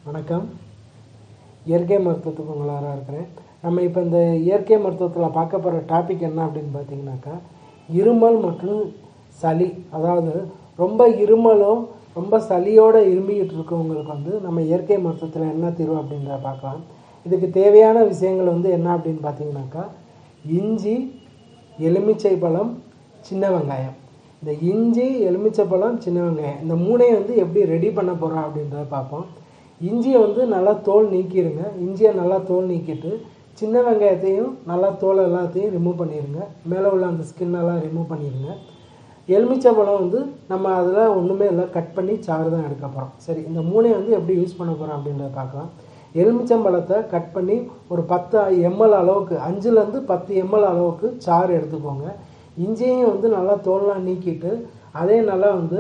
வணக்கம் இயற்கை மருத்துவத்துக்கு உங்களாக இருக்கிறேன் நம்ம இப்போ இந்த இயற்கை மருத்துவத்தில் பார்க்க போகிற டாபிக் என்ன அப்படின்னு பார்த்தீங்கன்னாக்கா இருமல் மற்றும் சளி அதாவது ரொம்ப இருமலும் ரொம்ப சளியோடு இருமிக்கிட்டு இருக்கவங்களுக்கு வந்து நம்ம இயற்கை மருத்துவத்தில் என்ன தீர்வு அப்படின்றத பார்க்கலாம் இதுக்கு தேவையான விஷயங்கள் வந்து என்ன அப்படின்னு பார்த்தீங்கன்னாக்கா இஞ்சி எலுமிச்சை பழம் சின்ன வெங்காயம் இந்த இஞ்சி எலுமிச்சை பழம் சின்ன வெங்காயம் இந்த மூணையும் வந்து எப்படி ரெடி பண்ண போகிறோம் அப்படின்றத பார்ப்போம் இஞ்சியை வந்து நல்லா தோல் நீக்கிடுங்க இஞ்சியை நல்லா தோல் நீக்கிட்டு சின்ன வெங்காயத்தையும் நல்லா தோல் எல்லாத்தையும் ரிமூவ் பண்ணிடுங்க மேலே உள்ள அந்த ஸ்கின்னெல்லாம் ரிமூவ் பண்ணிடுங்க எலுமிச்சை பழம் வந்து நம்ம அதில் ஒன்றுமே இல்லை கட் பண்ணி சாறு தான் எடுக்க போகிறோம் சரி இந்த மூணையும் வந்து எப்படி யூஸ் பண்ண போகிறோம் அப்படின்றத பார்க்கலாம் எலுமிச்சம்பழத்தை கட் பண்ணி ஒரு பத்து எம்எல் அளவுக்கு அஞ்சுலேருந்து பத்து எம்எல் அளவுக்கு சாறு எடுத்துக்கோங்க இஞ்சியையும் வந்து நல்லா தோல்லாம் நீக்கிட்டு அதையும் நல்லா வந்து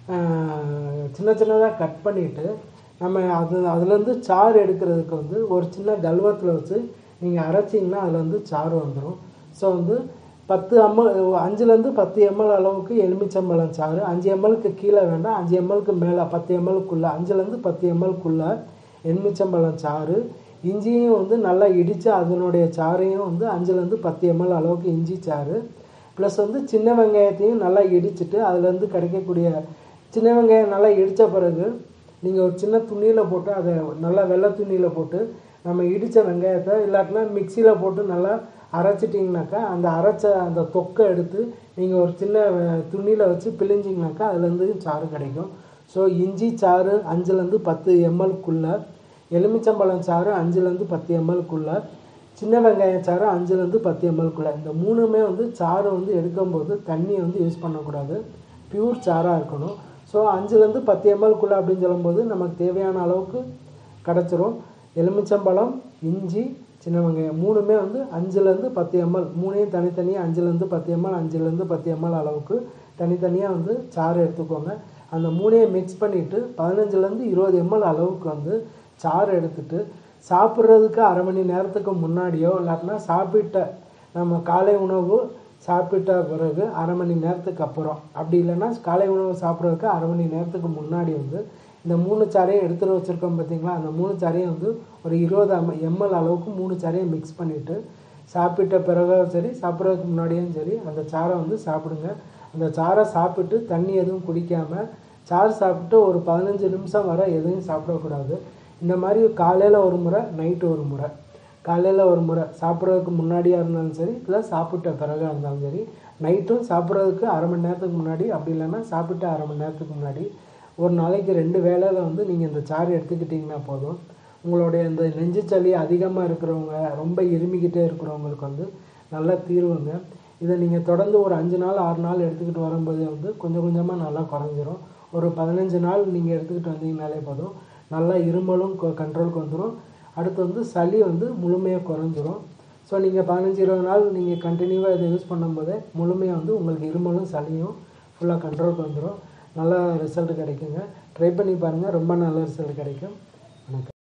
ஆஹ், சின்ன சின்னதாக கட் பண்ணிவிட்டு நம்ம அது அதுலேருந்து சாறு எடுக்கிறதுக்கு வந்து ஒரு சின்ன கல்வத்தில் வச்சு நீங்கள் அரைச்சிங்கன்னா அதில் வந்து சாறு வந்துடும் ஸோ வந்து பத்து எம்எல் அஞ்சுலேருந்து பத்து எம்எல் அளவுக்கு எலுமிச்சம்பழம் சாறு அஞ்சு எம்எல்க்கு கீழே வேண்டாம் அஞ்சு எம்எல்க்கு மேலே பத்து எம்எல்க்குள்ளே அஞ்சுலேருந்து பத்து எம்எல்க்குள்ளே எலுமிச்சம்பழம் சாறு இஞ்சியும் வந்து நல்லா இடித்து அதனுடைய சாறையும் வந்து அஞ்சுலேருந்து பத்து எம்எல் அளவுக்கு இஞ்சி சாறு ப்ளஸ் வந்து சின்ன வெங்காயத்தையும் நல்லா இடிச்சிட்டு அதுலேருந்து கிடைக்கக்கூடிய சின்ன வெங்காயம் நல்லா இடித்த பிறகு நீங்கள் ஒரு சின்ன துணியில் போட்டு அதை நல்லா வெள்ளை துணியில் போட்டு நம்ம இடித்த வெங்காயத்தை இல்லாட்டினா மிக்சியில் போட்டு நல்லா அரைச்சிட்டிங்கனாக்கா அந்த அரைச்ச அந்த தொக்கை எடுத்து நீங்கள் ஒரு சின்ன துணியில் வச்சு பிழிஞ்சிங்கனாக்கா அதுலேருந்து சாறு கிடைக்கும் ஸோ இஞ்சி சாறு அஞ்சுலேருந்து பத்து எம்எல்க்குள்ளே எலுமிச்சம்பழம் சாறு அஞ்சுலேருந்து பத்து எம்எல்க்குள்ளே சின்ன வெங்காயம் சாறு அஞ்சுலேருந்து பத்து எம்எல்க்குள்ளே இந்த மூணுமே வந்து சாறு வந்து எடுக்கும்போது தண்ணி வந்து யூஸ் பண்ணக்கூடாது பியூர் சாராக இருக்கணும் ஸோ அஞ்சுலேருந்து பத்து எம்எல்க்குள்ளே அப்படின்னு சொல்லும்போது நமக்கு தேவையான அளவுக்கு கிடச்சிரும் எலுமிச்சம்பழம் இஞ்சி சின்ன வெங்காயம் மூணுமே வந்து அஞ்சுலேருந்து பத்து எம்எல் மூணையும் தனித்தனியாக அஞ்சுலேருந்து பத்து எம்எல் அஞ்சுலேருந்து பத்து எம்எல் அளவுக்கு தனித்தனியாக வந்து சாறு எடுத்துக்கோங்க அந்த மூணையும் மிக்ஸ் பண்ணிவிட்டு பதினஞ்சுலேருந்து இருபது எம்எல் அளவுக்கு வந்து சாறு எடுத்துட்டு சாப்பிட்றதுக்கு அரை மணி நேரத்துக்கு முன்னாடியோ இல்லாட்டினா சாப்பிட்ட நம்ம காலை உணவு சாப்பிட்ட பிறகு அரை மணி நேரத்துக்கு அப்புறம் அப்படி இல்லைன்னா காலை உணவு சாப்பிட்றதுக்கு அரை மணி நேரத்துக்கு முன்னாடி வந்து இந்த மூணு சாரையும் எடுத்துகிட்டு வச்சுருக்கோம் பார்த்தீங்களா அந்த மூணு சாரையும் வந்து ஒரு இருபது எம்எல் அளவுக்கு மூணு சாரையும் மிக்ஸ் பண்ணிவிட்டு சாப்பிட்ட பிறகும் சரி சாப்பிட்றதுக்கு முன்னாடியும் சரி அந்த சாரை வந்து சாப்பிடுங்க அந்த சாரை சாப்பிட்டு தண்ணி எதுவும் குடிக்காமல் சாறு சாப்பிட்டு ஒரு பதினஞ்சு நிமிஷம் வரை எதுவும் சாப்பிடக்கூடாது இந்த மாதிரி காலையில் ஒரு முறை நைட்டு ஒரு முறை காலையில் ஒரு முறை சாப்பிட்றதுக்கு முன்னாடியாக இருந்தாலும் சரி இல்லை சாப்பிட்ட பிறகாக இருந்தாலும் சரி நைட்டும் சாப்பிட்றதுக்கு அரை மணி நேரத்துக்கு முன்னாடி அப்படி இல்லைன்னா சாப்பிட்ட அரை மணி நேரத்துக்கு முன்னாடி ஒரு நாளைக்கு ரெண்டு வேளையில் வந்து நீங்கள் இந்த சாறு எடுத்துக்கிட்டிங்கன்னா போதும் உங்களுடைய இந்த நெஞ்சு சளி அதிகமாக இருக்கிறவங்க ரொம்ப இருமிக்கிட்டே இருக்கிறவங்களுக்கு வந்து நல்ல தீர்வுங்க இதை நீங்கள் தொடர்ந்து ஒரு அஞ்சு நாள் ஆறு நாள் எடுத்துக்கிட்டு வரும்போது வந்து கொஞ்சம் கொஞ்சமாக நல்லா குறைஞ்சிரும் ஒரு பதினஞ்சு நாள் நீங்கள் எடுத்துக்கிட்டு வந்தீங்கனாலே போதும் நல்லா இருமலும் கண்ட்ரோலுக்கு வந்துடும் அடுத்து வந்து சளி வந்து முழுமையாக குறைஞ்சிரும் ஸோ நீங்கள் பதினஞ்சு இருபது நாள் நீங்கள் கண்டினியூவாக இதை யூஸ் பண்ணும்போதே முழுமையாக வந்து உங்களுக்கு இருமலும் சளியும் ஃபுல்லாக கண்ட்ரோலுக்கு வந்துடும் நல்ல ரிசல்ட் கிடைக்குங்க ட்ரை பண்ணி பாருங்கள் ரொம்ப நல்ல ரிசல்ட் கிடைக்கும் வணக்கம்